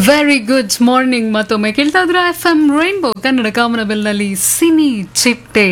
very good morning ಮತ್ತೊಮ್ಮೆ ಕೇಳ್ತಾ ಇದ್ರ ಎಫ್ ಎಂ ರೈನ್ಬೋ ಕನ್ನಡ ಕಾಮನಬೆಲ್ನಲ್ಲಿ ಸಿನಿ ಚಿಟ್ಟೆ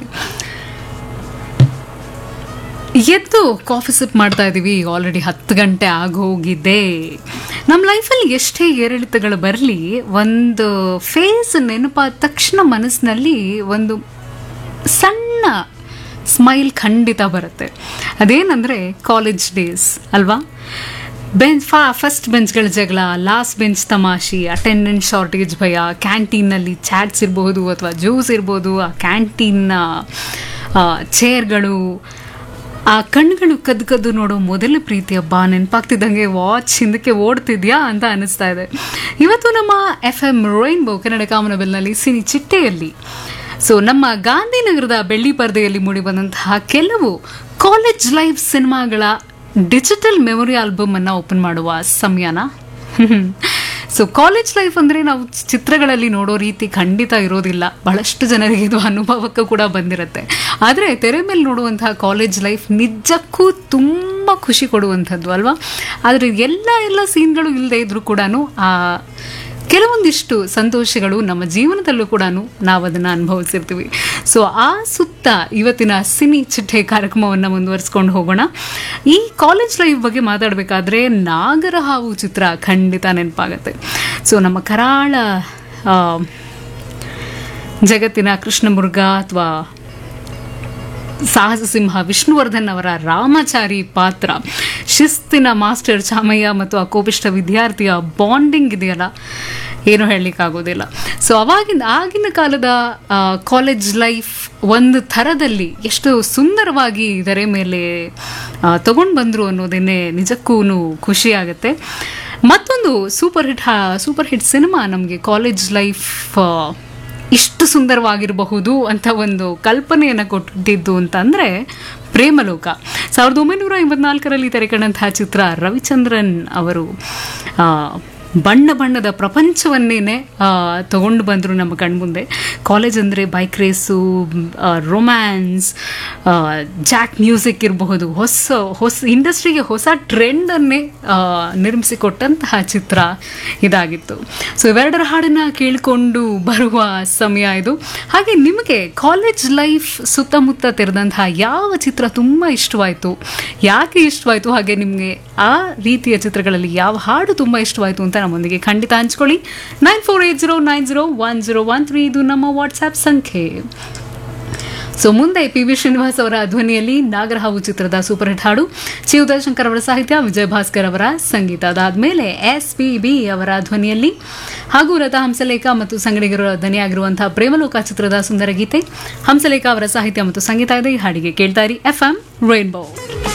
ಎದ್ದು ಕಾಫಿ ಸಿಪ್ ಮಾಡ್ತಾ ಇದ್ದೀವಿ ಆಲ್ರೆಡಿ ಹತ್ತು ಗಂಟೆ ಆಗೋಗಿದೆ ನಮ್ಮ ಲೈಫಲ್ಲಿ ಎಷ್ಟೇ ಏರಿಳಿತಗಳು ಬರಲಿ ಒಂದು ಫೇಸ್ ನೆನಪಾದ ತಕ್ಷಣ ಮನಸ್ಸಿನಲ್ಲಿ ಒಂದು ಸಣ್ಣ ಸ್ಮೈಲ್ ಖಂಡಿತ ಬರುತ್ತೆ ಅದೇನಂದರೆ ಕಾಲೇಜ್ ಡೇಸ್ ಅಲ್ವಾ ಬೆಂಚ್ ಫಾ ಫಸ್ಟ್ ಬೆಂಚ್ಗಳ ಜಗಳ ಲಾಸ್ಟ್ ಬೆಂಚ್ ತಮಾಷೆ ಅಟೆಂಡೆನ್ಸ್ ಶಾರ್ಟೇಜ್ ಭಯ ಕ್ಯಾಂಟೀನಲ್ಲಿ ಚಾಟ್ಸ್ ಇರ್ಬೋದು ಅಥವಾ ಜ್ಯೂಸ್ ಇರ್ಬೋದು ಆ ಕ್ಯಾಂಟೀನ್ನ ಚೇರ್ಗಳು ಆ ಕಣ್ಣುಗಳು ಕದ್ದು ಕದ್ದು ನೋಡೋ ಮೊದಲ ಪ್ರೀತಿ ಹಬ್ಬ ನೆನಪಾಗ್ತಿದ್ದಂಗೆ ವಾಚ್ ಹಿಂದಕ್ಕೆ ಓಡ್ತಿದ್ಯಾ ಅಂತ ಅನಿಸ್ತಾ ಇದೆ ಇವತ್ತು ನಮ್ಮ ಎಫ್ ಎಂ ರೈನ್ಬೋ ಕನ್ನಡ ಕಾಮನಬೆಲ್ನಲ್ಲಿ ಸಿನಿ ಚಿಟ್ಟೆಯಲ್ಲಿ ಸೊ ನಮ್ಮ ಗಾಂಧಿನಗರದ ಬೆಳ್ಳಿ ಪರದೆಯಲ್ಲಿ ಮೂಡಿಬಂದಂತಹ ಕೆಲವು ಕಾಲೇಜ್ ಲೈಫ್ ಸಿನಿಮಾಗಳ ಡಿಜಿಟಲ್ ಮೆಮೊರಿ ಆಲ್ಬಮ್ ಅನ್ನ ಓಪನ್ ಮಾಡುವ ಸಮಯನ ಸೊ ಕಾಲೇಜ್ ಲೈಫ್ ಅಂದರೆ ನಾವು ಚಿತ್ರಗಳಲ್ಲಿ ನೋಡೋ ರೀತಿ ಖಂಡಿತ ಇರೋದಿಲ್ಲ ಬಹಳಷ್ಟು ಜನರಿಗೆ ಇದು ಅನುಭವಕ್ಕೂ ಕೂಡ ಬಂದಿರುತ್ತೆ ಆದರೆ ತೆರೆ ಮೇಲೆ ನೋಡುವಂತಹ ಕಾಲೇಜ್ ಲೈಫ್ ನಿಜಕ್ಕೂ ತುಂಬ ಖುಷಿ ಕೊಡುವಂಥದ್ದು ಅಲ್ವಾ ಆದರೆ ಎಲ್ಲ ಎಲ್ಲ ಸೀನ್ಗಳು ಇಲ್ಲದೆ ಇದ್ರೂ ಕೂಡ ಆ ಕೆಲವೊಂದಿಷ್ಟು ಸಂತೋಷಗಳು ನಮ್ಮ ಜೀವನದಲ್ಲೂ ಕೂಡ ನಾವು ಅದನ್ನು ಅನುಭವಿಸಿರ್ತೀವಿ ಸೊ ಆ ಸುತ್ತ ಇವತ್ತಿನ ಸಿನಿ ಚಿಟ್ಟೆ ಕಾರ್ಯಕ್ರಮವನ್ನು ಮುಂದುವರಿಸ್ಕೊಂಡು ಹೋಗೋಣ ಈ ಕಾಲೇಜ್ ಲೈಫ್ ಬಗ್ಗೆ ಮಾತಾಡಬೇಕಾದ್ರೆ ನಾಗರಹಾವು ಚಿತ್ರ ಖಂಡಿತ ನೆನಪಾಗತ್ತೆ ಸೊ ನಮ್ಮ ಕರಾಳ ಆ, ಜಗತ್ತಿನ ಕೃಷ್ಣಮುರ್ಗ ಅಥವಾ ಸಾಹಸ ಸಿಂಹ ವಿಷ್ಣುವರ್ಧನ್ ಅವರ ರಾಮಚಾರಿ ಪಾತ್ರ ಶಿಸ್ತಿನ ಮಾಸ್ಟರ್ ಚಾಮಯ್ಯ ಮತ್ತು ಆ ಕೋಪಿಷ್ಟ ವಿದ್ಯಾರ್ಥಿಯ ಬಾಂಡಿಂಗ್ ಇದೆಯಲ್ಲ ಏನು ಹೇಳಲಿಕ್ಕಾಗೋದಿಲ್ಲ ಸೊ ಅವಾಗಿನ ಆಗಿನ ಕಾಲದ ಕಾಲೇಜ್ ಲೈಫ್ ಒಂದು ಥರದಲ್ಲಿ ಎಷ್ಟು ಸುಂದರವಾಗಿ ಇದರ ಮೇಲೆ ತಗೊಂಡು ಬಂದರು ಅನ್ನೋದೇನೆ ನಿಜಕ್ಕೂ ಖುಷಿ ಆಗುತ್ತೆ ಮತ್ತೊಂದು super hit super hit cinema ನಮಗೆ ಕಾಲೇಜ್ ಲೈಫ್ ಇಷ್ಟು ಸುಂದರವಾಗಿರಬಹುದು ಅಂತ ಒಂದು ಕಲ್ಪನೆಯನ್ನು ಕೊಟ್ಟಿದ್ದು ಅಂತಂದರೆ ಪ್ರೇಮಲೋಕ ಸಾವಿರದ ಒಂಬೈನೂರ ಐವತ್ನಾಲ್ಕರಲ್ಲಿ ತೆರೆಕಂಡಂತಹ ಚಿತ್ರ ರವಿಚಂದ್ರನ್ ಅವರು ಆ, ಬಣ್ಣ ಬಣ್ಣದ ಪ್ರಪಂಚವನ್ನೇ ತಗೊಂಡು ಬಂದರು ನಮ್ಮ ಕಣ್ಮುಂದೆ ಕಾಲೇಜ್ ಅಂದರೆ ಬೈಕ್ ರೇಸು ರೊಮ್ಯಾನ್ಸ್ ಜಾಕ್ ಮ್ಯೂಸಿಕ್ ಇರಬಹುದು ಹೊಸ ಹೊಸ ಇಂಡಸ್ಟ್ರಿಗೆ ಹೊಸ ಟ್ರೆಂಡನ್ನೇ ನಿರ್ಮಿಸಿಕೊಟ್ಟಂತಹ ಚಿತ್ರ ಇದಾಗಿತ್ತು ಸೊ ಇವೆರಡರ ಹಾಡನ್ನು ಕೇಳಿಕೊಂಡು ಬರುವ ಸಮಯ ಇದು ಹಾಗೆ ನಿಮಗೆ ಕಾಲೇಜ್ ಲೈಫ್ ಸುತ್ತಮುತ್ತ ತೆರೆದಂತಹ ಯಾವ ಚಿತ್ರ ತುಂಬ ಇಷ್ಟವಾಯಿತು ಯಾಕೆ ಇಷ್ಟವಾಯಿತು ಹಾಗೆ ನಿಮಗೆ ಆ ರೀತಿಯ ಚಿತ್ರಗಳಲ್ಲಿ ಯಾವ ಹಾಡು ತುಂಬ ಇಷ್ಟವಾಯಿತು ಅಂತ ನಮ್ಮೊಂದಿಗೆ ಖಂಡಿತ ಹಂಚ್ಕೊಳ್ಳಿ nine four eight zero nine zero one zero one three ಇದು ನಮ್ಮ ವಾಟ್ಸ್ಆ್ಯಪ್ ಸಂಖ್ಯೆ ಸೊ ಮುಂದೆ ಪಿ ವಿ ಶ್ರೀನಿವಾಸ್ ಅವರ ಧ್ವನಿಯಲ್ಲಿ ನಾಗರಹಾವು ಚಿತ್ರದ ಸೂಪರ್ ಹಿಟ್ ಹಾಡು ಚಿ ಉದಯಶಂಕರ್ ಅವರ ಸಾಹಿತ್ಯ ವಿಜಯ್ ಭಾಸ್ಕರ್ ಅವರ ಸಂಗೀತ ಅದಾದ್ಮೇಲೆ ಎಸ್ ಪಿ ಬಿ ಅವರ ಧ್ವನಿಯಲ್ಲಿ ಹಾಗೂ ಲತಾ ಹಂಸಲೇಖ ಮತ್ತು ಸಂಗಡಿಗರ ಧ್ವನಿಯಾಗಿರುವಂತಹ ಪ್ರೇಮಲೋಕ ಚಿತ್ರದ ಸುಂದರ ಗೀತೆ ಹಂಸಲೇಖ ಅವರ ಸಾಹಿತ್ಯ ಮತ್ತು ಸಂಗೀತ ಇದೆ ಈ ಹಾಡಿಗೆ ಕೇಳ್ತಾ ಇರಿ ಎಫ್ ಎಂ ರೈನ್ಬೋ